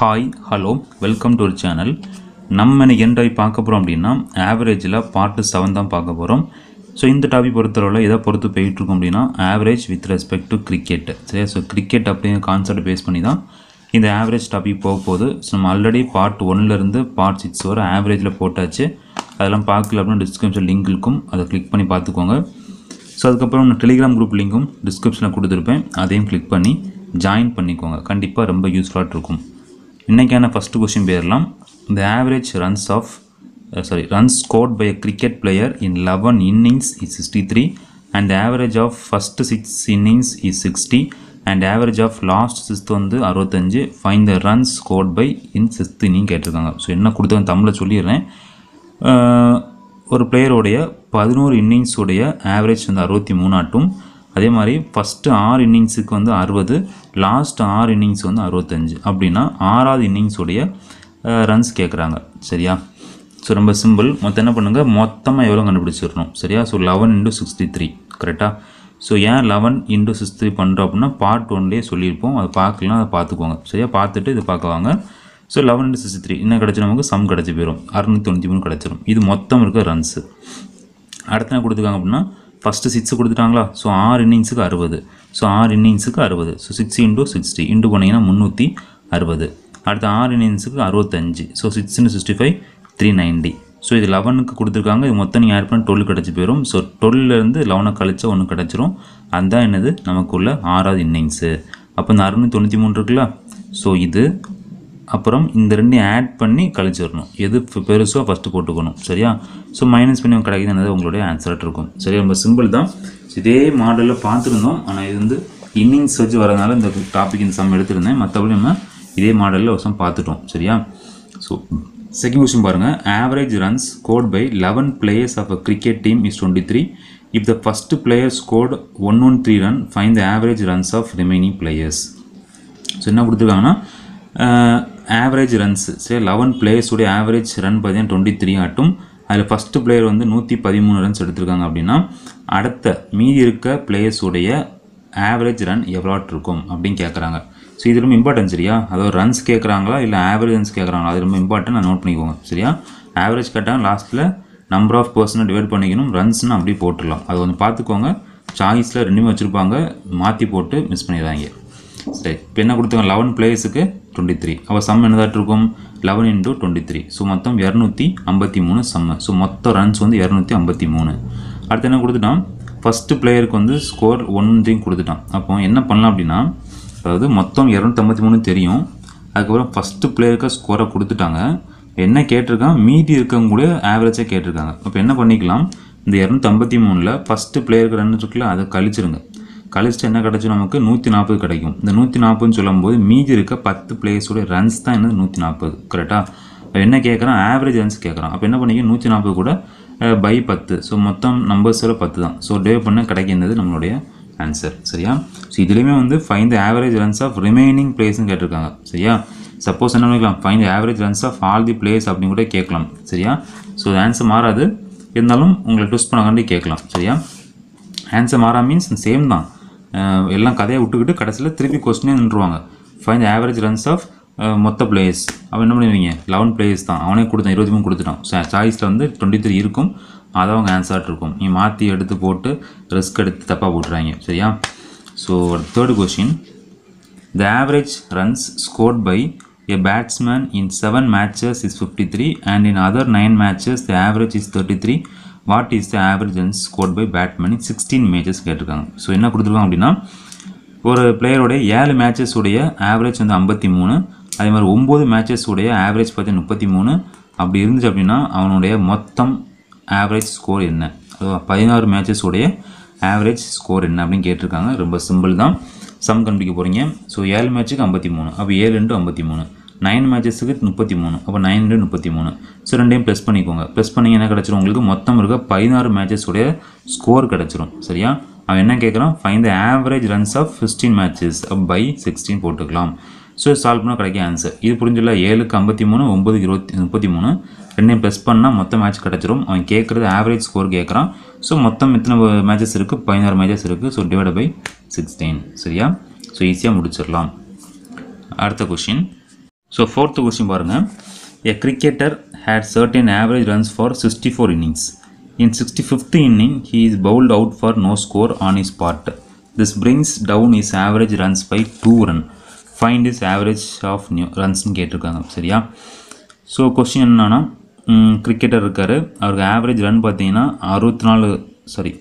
Hi hello welcome to ஒரு channel நம்ம இன்னைக்கு என்ன டாபிக் பார்க்க போகிறோம் அப்படின்னா ஆவரேஜில் பார்ட்டு செவன் தான் பார்க்க போகிறோம் ஸோ இந்த டாபிக் பொறுத்தளவில் எதை பொறுத்து போயிட்டுருக்கோம் அப்படின்னா average with respect to cricket சரியா ஸோ கிரிக்கெட் அப்படிங்கிற கான்செப்ட் பேஸ் பண்ணி தான் இந்த ஆவரேஜ் டாபிக் போக போகுது ஸோ நம்ம ஆல்ரெடி பார்ட் ஒன்லேருந்து பார்ட் சிக்ஸ் வரை ஆவரேஜில் போட்டாச்சு அதெல்லாம் பார்க்கல அப்படின்னா டிஸ்கிரிப்ஷன் லிங்க் இருக்கும் அதை கிளிக் பண்ணி பார்த்துக்கோங்க ஸோ அதுக்கப்புறம் நான் டெலிகிராம் குரூப் லிங்க்கும் டிஸ்கிரிப்ஷனில் கொடுத்துருப்பேன் அதையும் கிளிக் பண்ணி ஜாயின் பண்ணிக்கோங்க கண்டிப்பாக ரொம்ப யூஸ்ஃபுல்லாக இருக்கும் இன்றைக்கான ஃபஸ்ட்டு கொஸ்டின் பேரலாம் இந்த average runs of sorry runs scored by a cricket player in 11 innings is 63 and the average of first six innings is 60 and average of last sixth வந்து அறுபத்தஞ்சு find the runs scored by in sixth inning கேட்டிருக்காங்க so என்ன கொடுத்தவன் தமிழில் சொல்லிடுறேன் ஆஹ் ஒரு பிளேயருடைய பதினோரு இன்னிங்ஸுடைய average வந்து அறுபத்தி மூணாட்டும் அதே மாதிரி ஃபஸ்ட்டு ஆறு இன்னிங்ஸுக்கு வந்து அறுபது லாஸ்ட் ஆறு இன்னிங்ஸ் வந்து அறுபத்தஞ்சு அப்படின்னா ஆறாவது இன்னிங்ஸுடைய ரன்ஸ் கேட்குறாங்க சரியா ஸோ ரொம்ப சிம்பிள் மொத்தம் என்ன பண்ணுங்கள் மொத்தமாக எவ்வளோ கண்டுபிடிச்சிடணும் சரியா so eleven into sixty three கரெக்டாக ஸோ ஏன் லெவன் இன்ட்டு சிக்ஸ் த்ரீ பண்ணுறோம் அப்படின்னா பார்ட் ஒன்லேயே சொல்லியிருப்போம் அதை பார்க்கலாம் அதை பார்த்துக்கோங்க சரியா பார்த்துட்டு இது பார்க்க வாங்க so eleven into sixty three என்ன கிடச்சி நமக்கு சம் கிடச்சி போயிடும் அறுநூற்றி தொண்ணூற்றி மூணு கிடச்சிரும் இது மொத்தம் இருக்க ரன்ஸு அடுத்து என்ன கொடுத்துருக்காங்க அப்படின்னா ஃபஸ்ட்டு சிக்ஸ் கொடுத்துட்டாங்களா ஸோ ஆறு இன்னிங்ஸுக்கு அறுபது ஸோ ஆறு இன்னிங்ஸுக்கு அறுபது so six into sixty into பண்ணிங்கன்னா முந்நூற்றி அறுபது அடுத்து ஆறு இன்னிங்ஸுக்கு அறுபத்தஞ்சு so six into sixty five three ninety so இது லெவனுக்கு கொடுத்துருக்காங்க இது மொத்தம் நீங்கள் ஆட் பண்ணி டுவெல் கிடச்சி போயிடும் ஸோ டுவெல்லேருந்து லெவனை கழிச்சா ஒன்று கிடச்சிரும் அதுதான் என்னது நமக்குள்ள ஆறாவது இன்னிங்ஸு அப்போ இந்த அறுநூற்றி தொண்ணூற்றி மூணு இருக்குல்ல ஸோ இது அப்புறம் இந்த ரெண்டையும் ஆட் பண்ணி கழிச்சிடணும் எது பெ- பெருசோ ஃபஸ்ட்டு போட்டுக்கணும் சரியா ஸோ மைனஸ் பண்ணி கிடைக்குது என்னது உங்களுடைய ஆன்சராக இருக்கும் சரி ரொம்ப சிம்பிள் தான் இதே மாடலில் பார்த்துருந்தோம் ஆனால் இது வந்து இன்னிங்ஸ் வச்சு வரதுனால இந்த டாபிக் இந்த சம் எடுத்திருந்தேன் மற்றபடி நம்ம இதே மாடலில் ஒரு சம் பார்த்துட்டோம் சரியா ஸோ செகண்ட் கொஸ்டின் பாருங்கள் average runs scored by eleven players of a cricket team is twenty three if the first player scored one one three run find the average runs of remaining players so என்ன கொடுத்துருக்காங்கன்னா average runs சரி eleven பிளேயர்ஸுடைய average run பார்த்தீங்கன்னா twenty three ஆட்டும் அதில் first player வந்து நூற்றி பதிமூணு ரன்ஸ் எடுத்திருக்காங்க அப்படின்னா அடுத்த மீதி இருக்க பிளேயர்ஸுடைய ஆவரேஜ் ரன் எவ்வளோட்டு இருக்கும் அப்படின்னு கேட்குறாங்க ஸோ இது ரொம்ப இம்பார்ட்டன்ட் சரியா அதாவது ரன்ஸ் கேட்குறாங்களா இல்லை ஆவரேஜ் ரன்ஸ் கேட்குறாங்களா அது ரொம்ப இம்பார்ட்டன்ட் நான் நோட் பண்ணிக்கோங்க சரியா ஆவரேஜ் கேட்டால் லாஸ்ட்டில் நம்பர் ஆஃப் பர்சனை டிவைட் பண்ணிக்கணும் ரன்ஸ்னு அப்படியே போட்டுடலாம் அது கொஞ்சம் பார்த்துக்கோங்க சாய்ஸில் ரெண்டுமே வச்சுருப்பாங்க மாற்றி போட்டு மிஸ் பண்ணிடுறாங்க சரி இப்போ என்ன கொடுத்தாங்க லெவன் பிளேயர்ஸுக்கு டுவெண்ட்டி த்ரீ அப்போ சம் என்னதாட்டு இருக்கும் eleven into twenty three so மொத்தம் இரநூத்தி ஐம்பத்தி மூணு சம்மு ஸோ மொத்த ரன்ஸ் வந்து இரநூத்தி ஐம்பத்தி மூணு அடுத்து என்ன கொடுத்துட்டான் ஃபஸ்ட்டு பிளேயருக்கு வந்து ஸ்கோர் ஒன்றையும் கொடுத்துட்டான் அப்போ என்ன பண்ணலாம் அப்படின்னா அதாவது மொத்தம் இரநூத்தம்பத்தி மூணு தெரியும் அதுக்கப்புறம் ஃபஸ்ட்டு பிளேயருக்கு ஸ்கோரை கொடுத்துட்டாங்க என்ன கேட்டிருக்கான் மீதி இருக்கவங்க கூட ஆவரேஜாக கேட்டிருக்காங்க அப்போ என்ன பண்ணிக்கலாம் இந்த இரநூத்தம்பத்தி மூணில் ஃபஸ்ட்டு பிளேயருக்கு ரன் இருக்குல்ல அதை கழிச்சிருங்க கழிச்சிட்டு என்ன கிடைச்சும் நமக்கு நூற்றி நாற்பது கிடைக்கும் இந்த நூற்றி நாற்பதுன்னு சொல்லும்போது மீதி இருக்க பத்து பிளேயர்ஸோட ரன்ஸ் தான் என்னது நூற்றி நாற்பது கரெக்டாக என்ன கேட்குறான் ஆவரேஜ் ரன்ஸ் கேட்குறான் அப்போ என்ன பண்ணிக்க நூற்றி நாற்பது கூட பை பத்து ஸோ மொத்தம் நம்பர்ஸோட பத்து தான் ஸோ டே பண்ண கிடைக்கின்றது நம்மளுடைய ஆன்சர் சரியா ஸோ இதுலேயுமே வந்து find the average runs of remaining பிளேஸ்னு கேட்டிருக்காங்க சரியா சப்போஸ் என்ன பண்ணிக்கலாம் find the average runs of all the players அப்படின்னு கூட கேட்கலாம் சரியா ஸோ ஆன்சர் மாறாது இருந்தாலும் உங்களை ட்விஸ்ட் பண்ணக்காண்டி கேட்கலாம் சரியா ஆன்சர் மாறா மீன்ஸ் சேம் தான் அஹ் எல்லாம் கதையை விட்டுக்கிட்டு கடைசியில் திருப்பி கொஸ்டினே நின்றுவாங்க ஃபைன் ஆவரேஜ் ரன்ஸ் ஆஃப் மொத்த பிளேயர்ஸ் அவன் என்ன பண்ணுவீங்க லெவன் பிளேயர்ஸ் தான் அவனே கொடுத்தான் இருபத்தி மூணு கொடுத்துட்டான் சாய்ஸில் வந்து டுவெண்ட்டி த்ரீ இருக்கும் அதை அவங்க ஆன்சர்ட் இருக்கும் நீ மாற்றி எடுத்து போட்டு ரிஸ்க் எடுத்து தப்பாக போட்டுறாங்க சரியா so third question The average runs scored by a batsman in 7 matches is 53 and in other 9 matches the average is 33. What is the average runs scored by batman in 16 matches கேட்டிருக்காங்க so என்ன கொடுத்துருக்காங்க அப்படின்னா ஒரு பிளேயருடைய ஏழு matches உடைய average வந்து ஐம்பத்தி மூணு அதே மாதிரி ஒம்பது மேட்சஸ் உடைய ஆவரேஜ் பார்த்தீங்கன்னா முப்பத்தி மூணு அப்படி இருந்துச்சு அப்படின்னா அவனுடைய மொத்தம் ஆவரேஜ் ஸ்கோர் என்ன அதாவது பதினாறு மேட்சஸ் உடைய ஆவரேஜ் ஸ்கோர் என்ன அப்படின்னு கேட்டிருக்காங்க ரொம்ப சிம்பிள் தான் சம் கண்டுபிடிக்க போகிறீங்க ஸோ ஏழு மேட்ச்சுக்கு ஐம்பத்தி மூணு அப்போ ஏழு இன்ட்டு ஐம்பத்தி மூணு நைன் மேட்சஸுக்கு முப்பத்தி மூணு அப்போ நைன் இன்ட்டு முப்பத்தி மூணு ஸோ ரெண்டையும் ப்ளஸ் பண்ணிக்கோங்க ப்ளஸ் பண்ணி என்ன கிடச்சிரும் உங்களுக்கு மொத்தம் இருக்க பதினாறு மேட்சஸ் உடைய ஸ்கோர் கிடச்சிரும் சரியா அவன் என்ன கேட்குறான் find the average runs of fifteen matches by sixteen போட்டுக்கலாம் ஸோ சால்வ் பண்ணால் கிடைக்க ஆன்சர் இது புரிஞ்சில்ல ஏழுக்கு ஐம்பத்தி மூணு ஒம்பதுக்கு இருபத்தி முப்பத்தி மூணு ரெண்டையும் ப்ளஸ் பண்ணால் மொத்த மேட்ச் கிடச்சிரும் அவன் கேட்குறது ஆவரேஜ் ஸ்கோர் கேட்குறான் ஸோ மொத்தம் எத்தனை மேட்சஸ் இருக்குது பதினாறு மேட்சஸ் இருக்குது ஸோ டிவைட் பை 16 சரியா ஸோ ஈஸியாக முடிச்சிடலாம் அடுத்த கொஷின் ஸோ ஃபோர்த்து கொஸ்டின் பாருங்கள் a cricketer had certain average runs for sixty four innings in sixty fifth inning he is bowled out for no score on his part this brings down his average runs by two run find his average of new ரன்ஸ்னு கேட்டிருக்காங்க சரியா so question என்னன்னா cricketer இருக்கார் அவருக்கு average run பார்த்தீங்கன்னா அறுபத்தி நாலு sorry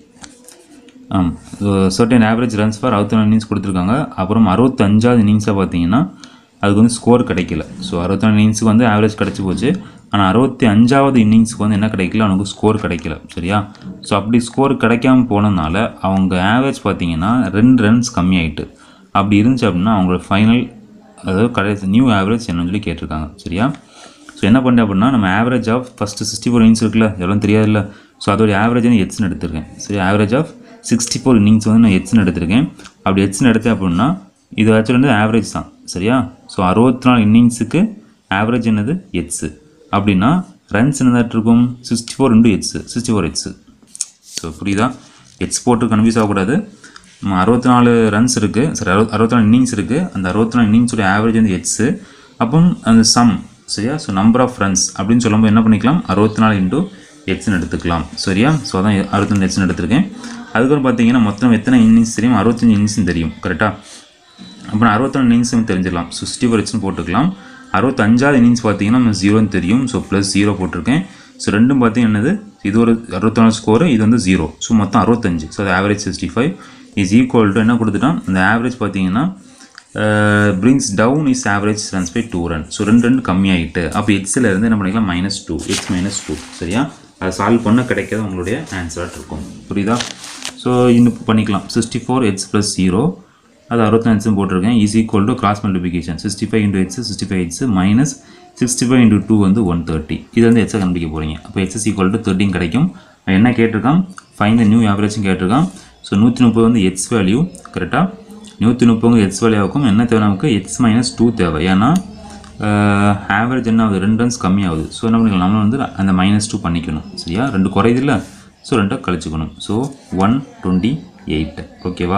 ஆம் சர்டன் ஆவரேஜ் ரன்ஸ் ஃபார் அறுபத்தி நாலு இன்னிங்ஸ் கொடுத்துருக்காங்க அப்புறம் அறுபத்தஞ்சாவது இன்னிங்ஸை பார்த்தீங்கன்னா அதுக்கு வந்து ஸ்கோர் கிடைக்கல ஸோ அறுபத்தி நாலு இன்னிங்ஸுக்கு வந்து ஆவரேஜ் கிடச்சி போச்சு ஆனால் அறுபத்தி அஞ்சாவது இன்னிங்ஸ்க்கு வந்து என்ன கிடைக்கல அவனுக்கு ஸ்கோர் கிடைக்கல சரியா ஸோ அப்படி ஸ்கோர் கிடைக்காம போனதுனால அவங்க ஆவரேஜ் பார்த்தீங்கன்னா ரெண்டு ரன்ஸ் கம்மியாயிட்டு அப்படி இருந்துச்சு அப்படின்னா அவங்களோட ஃபைனல் அதாவது கடைசி நியூ ஆவரேஜ் என்னன்னு சொல்லி கேட்டிருக்காங்க சரியா ஸோ என்ன பண்ணிட்டேன் அப்படின்னா நம்ம average of first sixty four innings இருக்குல்ல எவ்வளோ தெரியாதுல்ல ஸோ அதோட ஆவரேஜ் நான் எட்ஸ்னு எடுத்திருக்கேன் சரி average of sixty four innings வந்து நான் எட்ஸ்னு எடுத்திருக்கேன் அப்படி எட்ஸ்னு எடுத்தேன் அப்படின்னா இது ஆக்சுவலி வந்து ஆவரேஜ் தான் சரியா ஸோ அறுபத்தி நாலு இன்னிங்ஸுக்கு ஆவரேஜ் என்னது எட்ஸு அப்படின்னா ரன்ஸ் என்னதாட்டு இருக்கும் sixty four into x sixty four x so புரியுதா எட்ஸ் போட்டு கன்ஃபியூஸ் ஆகக்கூடாது நம்ம அறுபத்தி நாலு ரன்ஸ் இருக்குது சரி அறுபத் அறுபத்தி நாலு இன்னிங்ஸ் இருக்குது அந்த அறுபத்தி நாலு இன்னிங்ஸோட ஆவரேஜ் வந்து எட்ஸு அப்போ அந்த சம் சரியா ஸோ நம்பர் ஆஃப் ரன்ஸ் அப்படின்னு சொல்லும்போது என்ன பண்ணிக்கலாம் அறுபத்தி நாலு இன்டூ எட்ஸ்னு எடுத்துக்கலாம் சரியா ஸோ அதான் அறுபத்தி நாலு எட்ஸ்னு எடுத்திருக்கேன் அதுக்கப்புறம் பார்த்தீங்கன்னா மொத்தம் எத்தனை இன்னிங்ஸ் தெரியும் அறுபத்தஞ்சு இன்னிங்ஸும் தெரியும் கரெக்டாக அப்புறம் அறுபத்தொன்று இன்னிங்ஸும் தெரிஞ்சிடலாம் ஸோ சிக்ஸ்டி ஃபோர் எட்ஸ்னு போட்டுக்கலாம் அறுபத்தஞ்சாவது இன்னிங்ஸ் பார்த்தீங்கன்னா நம்ம ஜீரோன்னு தெரியும் ஸோ ப்ளஸ் ஜீரோ போட்டிருக்கேன் ஸோ ரெண்டும் பார்த்தீங்கன்னா என்னது இது ஒரு அறுபத்தொன்று ஸ்கோரு இது வந்து ஜீரோ ஸோ மொத்தம் அறுபத்தஞ்சு ஸோ அது average sixty five is equal to என்ன கொடுத்துட்டோம் அந்த ஆவரேஜ் பார்த்தீங்கன்னா brings down his average runs by two run so ரெண்டு ரெண்டு கம்மியாகிட்டு அப்போ எக்ஸில் இருந்து என்ன பண்ணிக்கலாம் minus two x minus two சரியா அதை சால்வ் பண்ண கிடைக்காத உங்களுடைய ஆன்சராக இருக்கும் புரியுதா ஸோ இன்னும் பண்ணிக்கலாம் sixty four x plus zero அது அறுபத்தஞ்சு போட்டிருக்கேன் is equal to cross multiplication sixty five into x sixty five x minus sixty five into two வந்து ஒன் தேர்ட்டி இது வந்து எக்ஸை கண்டுபிடிக்க போகிறீங்க அப்போ எக்ஸ் ஈக்குவல் டு தேர்ட்டின் கிடைக்கும் அவன் என்ன கேட்டிருக்கான் ஃபைன் நியூ ஆவரேஜும் கேட்டிருக்கான் ஸோ நூற்றி முப்பது வந்து எக்ஸ் வேல்யூ கரெக்டாக நூற்றி முப்பது எக்ஸ் வேல்யூவுக்கும் என்ன தேவை நமக்கு எக்ஸ் மைனஸ் டூ தேவை ஏன்னா ஆவரேஜ் என்ன ஆகுது ரெண்டு ரன்ஸ் கம்மியாகுது ஸோ என்ன பண்ணிக்கலாம் நம்ம வந்து அந்த மைனஸ் டூ பண்ணிக்கணும் சரியா ரெண்டு குறையுது இல்லை ஸோ ரெண்டை கழிச்சுக்கணும் ஸோ ஒன் டுவெண்ட்டி எயிட் ஓகேவா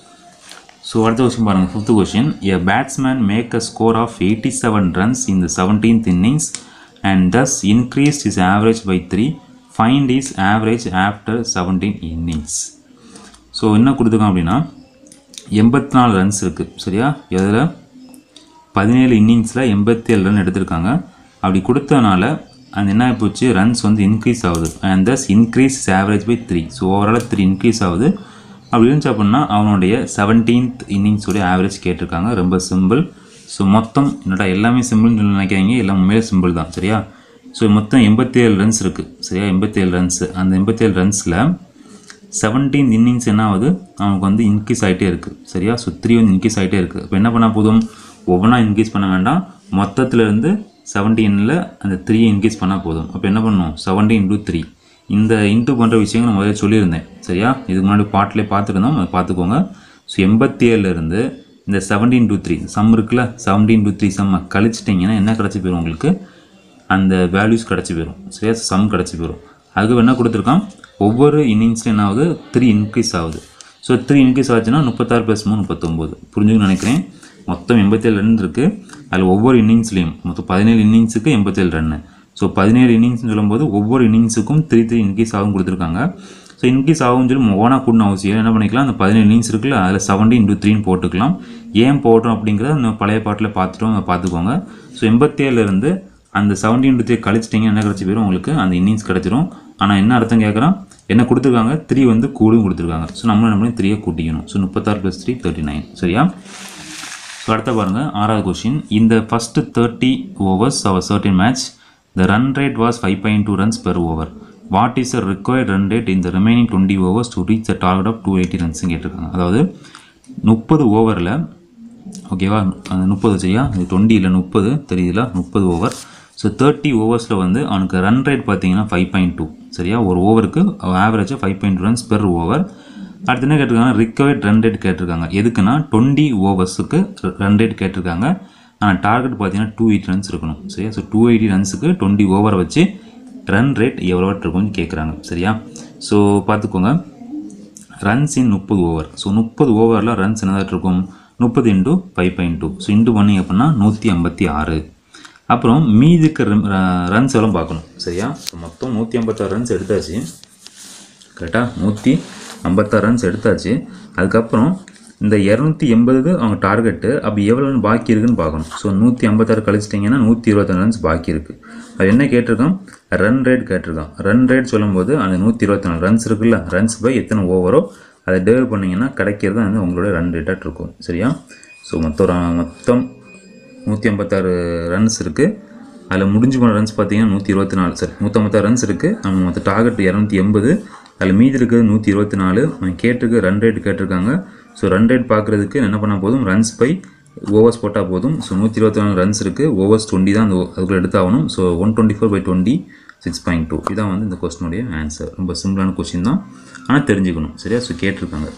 ஸோ அடுத்த கொஸ்டின் பாருங்கள் fifth question a batsman make a score of eighty seven runs in the seventeenth innings and thus increased his average by three find his average after seventeen innings so என்ன கொடுத்துருக்கோம் அப்படின்னா எண்பத்தி நாலு runs இருக்குது சரியா இதில் பதினேழு இன்னிங்ஸில் எண்பத்தி ஏழு ரன் எடுத்திருக்காங்க அப்படி கொடுத்தனால அந்த என்ன ஆகிப்போச்சு ரன்ஸ் வந்து இன்க்ரீஸ் ஆகுது and thus increase average by three so overall three increase ஆகுது அப்படி இருந்துச்சு அப்படின்னா அவனுடைய செவன்டீன்த் இன்னிங்ஸோடைய ஆவரேஜ் கேட்டிருக்காங்க ரொம்ப சிம்பிள் ஸோ மொத்தம் என்னடா எல்லாமே சிம்பிள்னு சொல்லி நினைக்காதீங்க எல்லாம் உண்மையிலே சிம்பிள் தான் சரியா ஸோ மொத்தம் எண்பத்தேழு ரன்ஸ் இருக்குது சரியா எண்பத்தேழு ரன்ஸ் அந்த எண்பத்தேழு ரன்ஸில் செவன்டீன் இன்னிங்ஸ் என்ன ஆகுது அவனுக்கு வந்து இன்க்ரீஸ் ஆகிட்டே இருக்குது சரியா ஸோ த்ரீ வந்து இன்க்ரீஸ் ஆகிட்டே இருக்குது இப்போ என்ன பண்ணால் போதும் ஒவ்வொன்றா இன்க்ரீஸ் பண்ண வேண்டாம் மொத்தத்துலேருந்து செவன்டீனில் அந்த த்ரீ இன்க்ரீஸ் பண்ணால் போதும் அப்போ என்ன பண்ணணும் செவன்டீன் இன்டூ த்ரீ இந்த இன்ட்டு பண்ணுற விஷயங்கள் நான் முதல்ல சொல்லியிருந்தேன் சரியா இதுக்கு முன்னாடி பாட்டிலே பார்த்துருந்தோம் அதை பார்த்துக்கோங்க ஸோ எண்பத்தி ஏழுலேருந்து இந்த செவன்டீன் டூ த்ரீ சம் இருக்குல்ல செவன்டீன் டூ த்ரீ சம்மை கழிச்சிட்டிங்கன்னா என்ன கிடச்சி போயிடும் உங்களுக்கு அந்த வேல்யூஸ் கிடச்சி போயிடும் சரியா சம் கிடச்சி போயிடும் அதுக்கு என்ன கொடுத்துருக்கான் ஒவ்வொரு இன்னிங்ஸ்லையும் என்ன ஆகுது த்ரீ இன்க்ரீஸ் ஆகுது ஸோ த்ரீ இன்க்ரீஸ் ஆச்சுன்னா முப்பத்தாறு ப்ளஸ் மூணு முப்பத்தொம்போது புரிஞ்சுக்கணும்னு நினைக்கிறேன் மொத்தம் எண்பத்தேழு ரன் இருக்குது அதில் ஒவ்வொரு இன்னிங்ஸ்லேயும் மொத்தம் பதினேழு இன்னிங்ஸுக்கு எண்பத்தேழு ரன்னு ஸோ பதினேழு இன்னிங்ஸ்னு சொல்லும்போது ஒவ்வொரு இன்னிங்ஸுக்கும் த்ரீ த்ரீ இன்க்ரீஸ் ஆகும் கொடுத்துருக்காங்க ஸோ இன்க்ரீஸ் ஆகும்னு சொல்லி ஓனாக கூடணும் அவசியம் இல்லை. என்ன பண்ணிக்கலாம் அந்த பதினேழு இன்னிங்ஸ் இருக்குல்ல அதில் செவன்டி இன்டூ த்ரீன்னு போட்டுக்கலாம் ஏன் போடுறோம் அப்படிங்கிறத அந்த பழைய பாட்டில் பார்த்துட்டோம் அதை பார்த்துக்கோங்க ஸோ எண்பத்தேழுலேருந்து அந்த செவன்டி இன்டூ த்ரீ கழிச்சிட்டிங்க என்ன கிடச்சி போயிடும் உங்களுக்கு அந்த இன்னிங்ஸ் கிடச்சிரும் ஆனால் என்ன அர்த்தம் கேட்குறான் என்ன கொடுத்துருக்காங்க த்ரீ வந்து கூடும் கொடுத்துருக்காங்க ஸோ நம்ம என்ன பண்ணி த்ரீயை கூட்டிக்கணும் ஸோ முப்பத்தாறு ப்ளஸ் த்ரீ தேர்ட்டி நைன் சரியா ஸோ அடுத்த பாருங்கள் ஆறாவது கொஷின் இந்த first thirty overs of a certain match the run rate was five point two runs per over what is a required run rate இந்த remaining twenty overs to reach the target of two eighty ரன்ஸும் கேட்டிருக்காங்க அதாவது முப்பது ஓவரில் ஓகேவா அந்த முப்பது சரியா இது டுவெண்ட்டி இல்லை முப்பது தெரியுதுல முப்பது ஓவர் ஸோ தேர்ட்டி ஓவர்ஸில் வந்து அவனுக்கு ரன் ரேட் பார்த்தீங்கன்னா ஃபைவ் பாயிண்ட் டூ சரியா ஒரு ஓவருக்கு ஆவரேஜாக five point two runs per over அடுத்து என்ன கேட்டிருக்காங்க ரிக்கவர்ட் ரன் ரேட் கேட்டிருக்காங்க எதுக்குன்னா டுவெண்ட்டி ஓவர்ஸுக்கு ரன் ரேட் கேட்டிருக்காங்க ஆனால் டார்கெட் பார்த்தீங்கன்னா டூ எயிட்டி ரன்ஸ் இருக்கணும் சரியா ஸோ டூ எயிட்டி ரன்ஸுக்கு டுவெண்ட்டி ஓவரை வச்சு ரன் ரேட் எவ்வளோ இருக்கும்னு கேட்குறாங்க சரியா ஸோ பார்த்துக்கோங்க ரன்ஸ் இன் முப்பது ஓவர் ஸோ முப்பது ஓவரில் ரன்ஸ் என்னதான் இருக்கும் முப்பது into five point two so into பண்ணி அப்படின்னா நூற்றி ஐம்பத்தி ஆறு அப்புறம் மீதிக்கு ரன்ஸ் எல்லாம் பார்க்கணும் சரியா So, மொத்தம் நூற்றி ஐம்பத்தாறு ரன்ஸ் எடுத்தாச்சு கரெக்டாக நூற்றி ஐம்பத்தாறு ரன்ஸ் எடுத்தாச்சு அதுக்கப்புறம் இந்த இரநூத்தி எண்பதுக்கு அவங்க டார்கெட்டு அப்போ எவ்வளோ பாக்கி இருக்குன்னு பார்க்கணும் ஸோ நூற்றி ஐம்பத்தாறு கழிச்சிட்டிங்கன்னா நூற்றி இருபத்தஞ்சு ரன்ஸ் பாக்கி இருக்குது அது என்ன கேட்டிருக்கான் ரன் ரேட் கேட்டிருக்கான் ரன் ரேட் சொல்லும்போது அந்த நூற்றி இருபத்தி நாலு ரன்ஸ் இருக்குல்ல ரன்ஸ் பை எத்தனை ஓவரோ அதை டிவைட் பண்ணிங்கன்னா கிடைக்கிறது வந்து உங்களோட ரன் ரேட்டாக இருக்கும் சரியா ஸோ மொத்தம் ர- மொத்தம் நூற்றி ஐம்பத்தாறு ரன்ஸ் இருக்குது அதில் முடிஞ்சு போன ரன்ஸ் பார்த்தீங்கன்னா நூற்றி இருபத்தி நாலு சரி நூற்றம்பத்தாறு ரன்ஸ் இருக்குது நம்ம மொத்த டார்கெட் இரநூத்தி எண்பது அதில் மீதி இருக்குது நூற்றி இருபத்தி நாலு அவன் கேட்டிருக்கு ரன் ரேட் கேட்டிருக்காங்க ஸோ ரன் ரேட் பார்க்குறதுக்கு என்ன பண்ணால் போதும் ரன்ஸ் பை ஓவர்ஸ் போட்டால் போதும் ஸோ நூற்றி இருபத்தி நாலு ரன்ஸ் இருக்குது ஓவர்ஸ் டுவெண்ட்டி தான் அந்த அதுக்குள்ளே எடுத்தாகணும் so one twenty four by twenty six point two இதான் வந்து இந்த கொஸ்டினுடைய ஆன்சர் ரொம்ப சிம்பிளான கொஸ்டின் தான் ஆனால் தெரிஞ்சுக்கணும் சரியா ஸோ கேட்டிருக்காங்க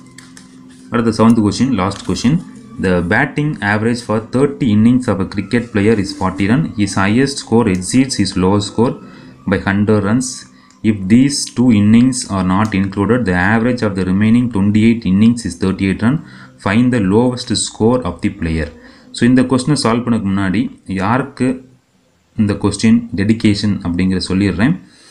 அடுத்த seventh question last question the batting average for thirty innings of a cricket player is forty run his highest score exceeds his lowest score by 100 runs if these two innings are not included the average of the remaining 28 innings is 38 run find the lowest score of the player so இந்த கொஸ்டினை solve பண்ணக்கு முன்னாடி யாருக்கு இந்த question dedication அப்படிங்கிற சொல்லிடுறேன்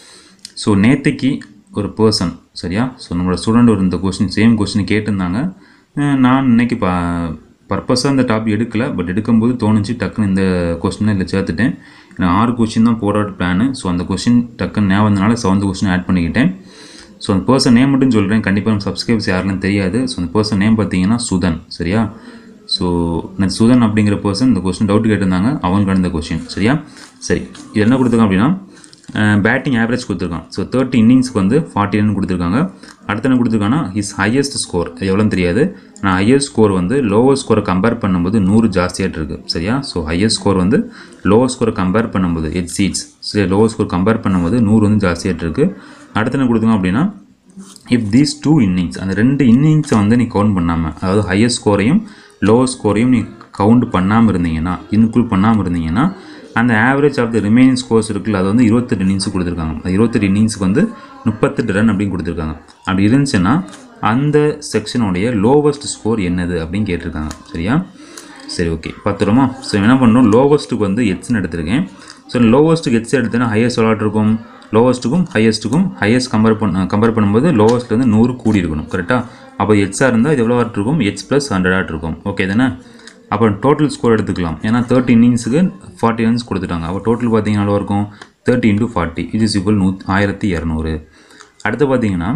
so நேற்றுக்கு ஒரு person சரியா ஸோ நம்மளோட ஸ்டூடெண்ட் ஒரு இந்த கொஸ்டின் சேம் கொஸ்டின் கேட்டிருந்தாங்க அஹ் நான் இன்னைக்கு ப பர்பஸாக இந்த டாபிக் எடுக்கல பட் எடுக்கும்போது தோணுச்சு டக்குன்னு இந்த கொஸ்டினை இதில் சேர்த்துட்டேன் நான் ஆறு கொஸ்டின் தான் போராட்ட பிளானு ஸோ அந்த கொஸ்டின் டக்குன்னு ஞாபகம் வந்தனால செவன்த் கொஸ்டின் ஆட் பண்ணிக்கிட்டேன் ஸோ அந்த பர்சன் நேம் மட்டும் சொல்கிறேன் கண்டிப்பாக நம்ம சப்ஸ்கிரைப்ஸ் யாருன்னு தெரியாது ஸோ அந்த பர்சன் நேம் பார்த்தீங்கன்னா சுதன் சரியா ஸோ நான் சுதன் அப்படிங்கிற பர்சன் இந்த கொஸ்டின் டவுட் கேட்டிருந்தாங்க அவங்களுக்கு இந்த கொஸ்டின் சரியா சரி இது என்ன கொடுத்துருக்கான் அப்படின்னா பேட்டிங் ஆவரேஜ் கொடுத்துருக்கான் ஸோ தேர்ட்டி இன்னிங்ஸ்க்கு வந்து ஃபார்ட்டி ரன் கொடுத்துருக்காங்க அடுத்து என்ன கொடுத்துருக்காங்கன்னா ஹிஸ் ஹையஸ்ட் ஸ்கோர் எவ்வளோன்னு தெரியாது ஆனால் ஹையஸ்ட் ஸ்கோர் வந்து லோவர் ஸ்கோரை கம்பேர் பண்ணும்போது நூறு ஜாஸ்தியாகிட்டு இருக்குது சரியா ஸோ ஹையஸ்ட் ஸ்கோர் வந்து லோவர் ஸ்கோரை கம்பேர் பண்ணும்போது எட் சீட்ஸ் சரி லோவர் ஸ்கோர் கம்பேர் பண்ணும்போது நூறு வந்து ஜாஸ்தியாகிட்டு இருக்குது அடுத்து என்ன கொடுத்துருங்க அப்படின்னா இஃப் தீஸ் டூ இன்னிங்ஸ் அந்த ரெண்டு இன்னிங்ஸை வந்து நீ கவுண்ட் பண்ணாமல் அதாவது ஹையஸ்ட் ஸ்கோரையும் லோவர் ஸ்கோரையும் நீ கவுண்ட் பண்ணாமல் இருந்தீங்கன்னா இன்க்ளூட் பண்ணாமல் இருந்தீங்கன்னா அந்த average of the remaining scores இருக்குல்ல அது வந்து இருபத்தெட்டு இன்னிங்ஸ் கொடுத்துருக்காங்க அந்த இருபத்தெட்டு இன்னிங்ஸுக்கு வந்து முப்பத்தெட்டு ரன் அப்படின்னு கொடுத்துருக்காங்க அப்படி இருந்துச்சுன்னா அந்த செக்ஷனுடைய லோவஸ்ட் ஸ்கோர் என்னது அப்படின்னு கேட்டிருக்காங்க சரியா சரி ஓகே பார்த்துருமா ஸோ என்ன பண்ணுறோம் லோவஸ்ட்டுக்கு வந்து எட்ஸ்னு எடுத்திருக்கேன் ஸோ லோவஸ்ட்டுக்கு எட்ஸ் எடுத்தேன்னா ஹையஸ்ட் விளாட் இருக்கும் லோவஸ்ட்டுக்கும் ஹையஸ்ட்டுக்கும் ஹையஸ்ட் கம்பேர் பண்ண கம்பேர் பண்ணும்போது லோவஸ்ட் வந்து நூறு கூடி இருக்கணும் கரெக்டாக அப்போ எட்ஸாக இருந்தால் இது எவ்வளோ ஆட் இருக்கும் எட்ஸ் ப்ளஸ் ஹண்ட்ரட் இருக்கும் ஓகே தானே அப்போ டோட்டல் ஸ்கோர் எடுத்துக்கலாம் ஏன்னா தேர்ட்டி இன்னிங்ஸுக்கு ஃபார்ட்டி ரன்ஸ் கொடுத்துட்டாங்க அப்போ டோட்டல் பார்த்தீங்கன்னா எவ்வளோ இருக்கும் தேர்ட்டி இன்ட்டு ஃபார்ட்டி இது இஸ் ஈக்குவல் நூ ஆயிரத்தி இரநூறு அடுத்து பார்த்தீங்கன்னா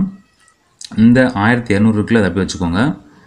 இந்த ஆயிரத்தி இரநூறு இருக்குல்ல அதை அப்படியே வச்சுக்கோங்க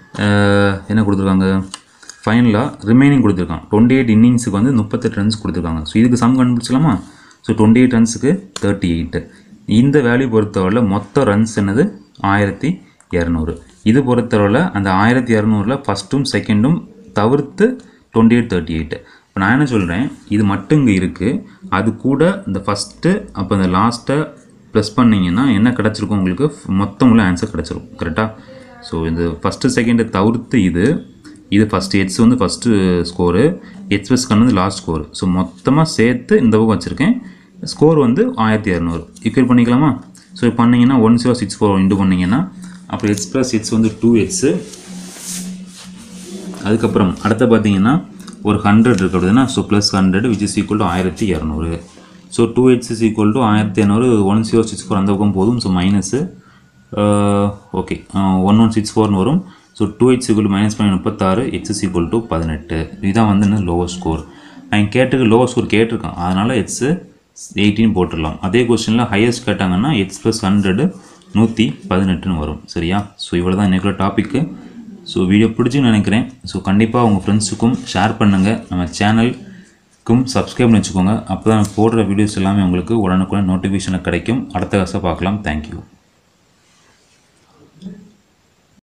அஹ் என்ன கொடுத்துருக்காங்க ஃபைனலாக ரிமைனிங் கொடுத்துருக்கான் டுவெண்ட்டி எயிட் இன்னிங்ஸுக்கு வந்து முப்பத்தெட்டு ரன்ஸ் கொடுத்துருக்காங்க ஸோ இதுக்கு சம் கண்டுபிடிச்சலாமா ஸோ டுவெண்ட்டி எயிட் ரன்ஸுக்கு தேர்ட்டி எயிட்டு இந்த வேல்யூ பொறுத்தவரையில் மொத்த ரன்ஸ் என்னது ஆயிரத்தி இரநூறு இது பொறுத்தவரையில் அந்த ஆயிரத்தி இரநூறில் ஃபஸ்ட்டும் செகண்டும் தவிர்த்து டுவெண்ட்டி எயிட் தேர்ட்டி எயிட்டு இப்போ நான் என்ன சொல்கிறேன் இது மட்டும் இங்கே இருக்குது அது கூட இந்த ஃபஸ்ட்டு அப்போ இந்த லாஸ்ட்டை ப்ளஸ் பண்ணிங்கன்னா என்ன கிடச்சிருக்கும் உங்களுக்கு மொத்தம் உள்ள ஆன்சர் கிடச்சிரும் கரெக்டாக ஸோ இந்த ஃபஸ்ட்டு செகண்டை தவிர்த்து இது இது ஃபஸ்ட்டு எட்ஸ் வந்து ஃபஸ்ட்டு ஸ்கோரு எட்ஸ் ப்ளஸ் கண்ணு வந்து லாஸ்ட் ஸ்கோர் ஸோ மொத்தமாக சேர்த்து இந்த பக்கம் வச்சுருக்கேன் ஸ்கோர் வந்து ஆயிரத்தி இரநூறு ஈக்குவல் பண்ணிக்கலாமா ஸோ பண்ணிங்கன்னா one zero six four into பண்ணிங்கன்னா அப்போ எட்ஸ் ப்ளஸ் எட்ஸ் வந்து டூ எட்ஸு அதுக்கப்புறம் அடுத்து பார்த்தீங்கன்னா ஒரு ஹண்ட்ரட் இருக்கு அப்படின்னா so plus hundred which is equal to ஆயிரத்தி இரநூறு so two eights is equal to ஆயிரத்தி இரநூறு ஒன் ஜீரோ சிக்ஸ் ஃபோர் அந்த பக்கம் போதும் so minus okay one one six ஃபோர்னு வரும் so two eights equal minus பண்ணி முப்பத்தாறு எக்ஸ் இஸ் ஈக்குவல் டு பதினெட்டு இதுதான் வந்து என்ன லோவர் ஸ்கோர் நான் கேட்டுக்கு லோவர் ஸ்கோர் கேட்டிருக்கேன் அதனால் எட்ஸு எயிட்டின் போட்டுடலாம் அதே கொஸ்டினில் ஹையஸ்ட் கேட்டாங்கன்னா எக்ஸ் ப்ளஸ் ஹண்ட்ரடு நூற்றி பதினெட்டுன்னு வரும் சரியா ஸோ இவ்வளோ தான் இன்றைக்குள்ள டாப்பிக்கு ஸோ வீடியோ பிடிச்சுன்னு நினைக்கிறேன் ஸோ கண்டிப்பாக உங்கள் ஃப்ரெண்ட்ஸுக்கும் ஷேர் பண்ணுங்கள் நம்ம சேனலுக்கும் சப்ஸ்கிரைப் பண்ணி வச்சுக்கோங்க அப்போ தான் போடுற வீடியோஸ் எல்லாமே உங்களுக்கு உடனுக்குடன் நோட்டிஃபிகேஷனில் கிடைக்கும் அடுத்த காசாக பார்க்கலாம் தேங்க்யூ